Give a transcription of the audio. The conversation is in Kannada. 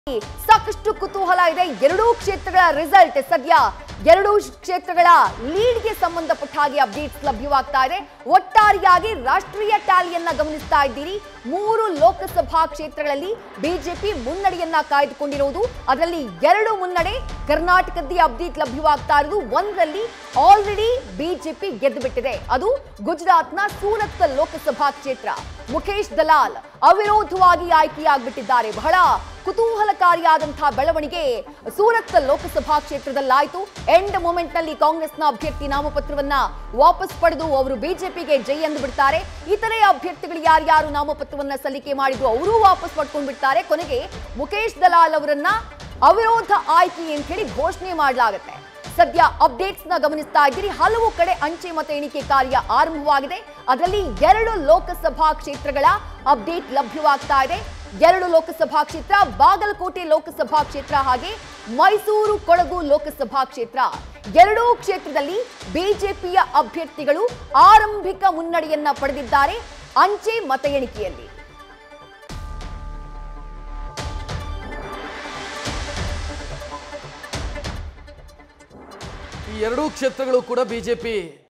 ಸಾಕಷ್ಟು ಕುತೂಹಲ ಇದೆ ಎರಡೂ ಕ್ಷೇತ್ರಗಳ ರಿಸಲ್ಟ್ ಸದ್ಯ ಎರಡೂ ಕ್ಷೇತ್ರಗಳ ಲೀಡ್ಗೆ ಸಂಬಂಧಪಟ್ಟ ಹಾಗೆ ಅಪ್ಡೇಟ್ಸ್ ಲಭ್ಯವಾಗ್ತಾ ಇದೆ ಒಟ್ಟಾರೆಯಾಗಿ ರಾಷ್ಟ್ರೀಯ ಟ್ಯಾಲಿಯನ್ನ ಗಮನಿಸ್ತಾ ಇದ್ದೀರಿ ಮೂರು ಲೋಕಸಭಾ ಕ್ಷೇತ್ರಗಳಲ್ಲಿ ಬಿಜೆಪಿ ಮುನ್ನಡೆಯನ್ನ ಕಾಯ್ದುಕೊಂಡಿರುವುದು ಅದರಲ್ಲಿ ಎರಡು ಮುನ್ನಡೆ ಕರ್ನಾಟಕದ ಅಪ್ಡೇಟ್ ಲಭ್ಯವಾಗ್ತಾ ಇರೋದು ಒಂದರಲ್ಲಿ ಆಲ್ರೆಡಿ ಬಿಜೆಪಿ ಗೆದ್ದು ಬಿಟ್ಟಿದೆ ಅದು ಗುಜರಾತ್ನ ಸೂರತ್ ಲೋಕಸಭಾ ಕ್ಷೇತ್ರ ಮುಖೇಶ್ ದಲಾಲ್ ಅವಿರೋಧವಾಗಿ ಆಯ್ಕೆಯಾಗ್ಬಿಟ್ಟಿದ್ದಾರೆ ಬಹಳ ಕುತೂಹಲಕಾರಿಯಾದಂತಹ ಬೆಳವಣಿಗೆ ಸೂರತ್ ಲೋಕಸಭಾ ಕ್ಷೇತ್ರದಲ್ಲಾಯ್ತು ಎಂಡ್ ಮೂಮೆಂಟ್ ನಲ್ಲಿ ಕಾಂಗ್ರೆಸ್ನ ಅಭ್ಯರ್ಥಿ ನಾಮಪತ್ರವನ್ನ ವಾಪಸ್ ಪಡೆದು ಅವರು ಬಿಜೆಪಿಗೆ ಜೈ ಎಂದು ಬಿಡ್ತಾರೆ ಇತರೆ ಅಭ್ಯರ್ಥಿಗಳು ಯಾರ್ಯಾರು ನಾಮಪತ್ರವನ್ನ ಸಲ್ಲಿಕೆ ಮಾಡಿದ್ರು ಅವರೂ ವಾಪಸ್ ಪಡ್ಕೊಂಡು ಬಿಡ್ತಾರೆ ಕೊನೆಗೆ ಮುಖೇಶ್ ದಲಾಲ್ ಅವರನ್ನ ಅವಿರೋಧ ಆಯ್ಕೆ ಅಂತ ಹೇಳಿ ಘೋಷಣೆ ಮಾಡಲಾಗುತ್ತೆ ಸದ್ಯ ಅಪ್ಡೇಟ್ಸ್ ನ ಗಮನಿಸ್ತಾ ಇದ್ದೀರಿ ಹಲವು ಕಡೆ ಅಂಚೆ ಮತ ಎಣಿಕೆ ಕಾರ್ಯ ಆರಂಭವಾಗಿದೆ ಅದರಲ್ಲಿ ಎರಡು ಲೋಕಸಭಾ ಕ್ಷೇತ್ರಗಳ ಅಪ್ಡೇಟ್ ಲಭ್ಯವಾಗ್ತಾ ಇದೆ ಎರಡು ಲೋಕಸಭಾ ಕ್ಷೇತ್ರ ಬಾಗಲಕೋಟೆ ಲೋಕಸಭಾ ಕ್ಷೇತ್ರ ಹಾಗೆ ಮೈಸೂರು ಕೊಡಗು ಲೋಕಸಭಾ ಕ್ಷೇತ್ರ ಎರಡೂ ಕ್ಷೇತ್ರದಲ್ಲಿ ಬಿಜೆಪಿಯ ಅಭ್ಯರ್ಥಿಗಳು ಆರಂಭಿಕ ಮುನ್ನಡೆಯನ್ನ ಪಡೆದಿದ್ದಾರೆ ಅಂಚೆ ಮತ ಎಣಿಕೆಯಲ್ಲಿ ಈ ಎರಡೂ ಕ್ಷೇತ್ರಗಳು ಕೂಡ ಬಿಜೆಪಿ